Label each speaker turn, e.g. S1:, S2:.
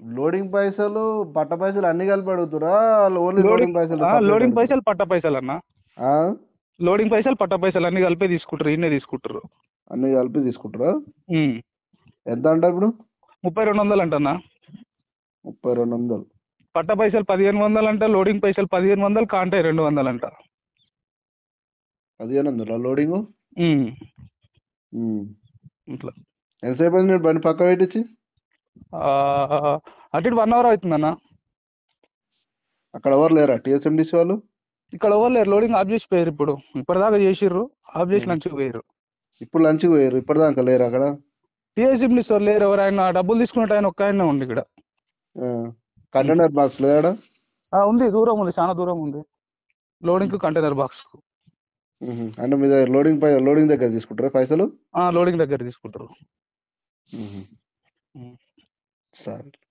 S1: Loading పైసలు పట్ట పైసలు అన్ని కలిపి అడుగుతురా ఓన్లీ
S2: లోడింగ్
S1: లోడింగ్ పైసలు
S2: ఆ,
S1: separate
S2: లోడింగ్
S1: అడుగుతురా?
S2: పైసలు పట్ట పైసలు అన్న
S1: ఆ?
S2: లోడింగ్ పైసలు పట్ట పైసలు అన్ని కలిపి తీసుకుంటారు ఇన్నే తీసుకుంటారు
S1: అన్ని కలిపి తీసుకుంటారా
S2: ఉమ్.
S1: ఎంత అంట ఇప్పుడు
S2: ముప్పై రెండు వందలు అంటన్నా
S1: ముప్పై రెండు వందలు
S2: పట్ట పైసలు పదిహేను వందలు అంట లోడింగ్ పైసలు పదిహేను వందలు కాంటే రెండు వందలు అంట
S1: పదిహేను వందల లోడింగ్
S2: ఉమ్. ఇట్లా
S1: ఎంతసేపు అయింది నేను బండి పక్క పెట్టించి
S2: ఆ, అటు ఇటు వన్ అవర్ అవుతుందన్న
S1: అక్కడ ఎవరు లేరా టీఎస్ఎండిసి వాళ్ళు
S2: ఇక్కడ ఎవరు లేరు లోడింగ్ ఆఫ్ చేసి పోయారు ఇప్పుడు ఇప్పటిదాకా చేసిర్రు ఆఫ్ చేసి
S1: ఉమ్.
S2: లంచ్కి పోయారు
S1: ఇప్పుడు లంచ్కి పోయారు ఇప్పటిదాకా లేరు అక్కడ
S2: టీఎస్ఎండి సార్ లేరు ఎవరు ఆయన డబ్బులు తీసుకున్నట్టు ఆయన ఒక్క ఆయన ఉంది ఇక్కడ
S1: కంటైనర్ బాక్స్ లేడా
S2: ఆ, ఉంది దూరం ఉంది చాలా దూరం ఉంది లోడింగ్ కంటైనర్ బాక్స్
S1: మ్మ్. అంటే మీ దగ్గర లోడింగ్ పై లోడింగ్ దగ్గర తీసుకుంటారా పైసలు
S2: లోడింగ్ దగ్గర తీసుకుంటారు
S1: మ్మ్.
S2: మ్మ్.
S1: సరే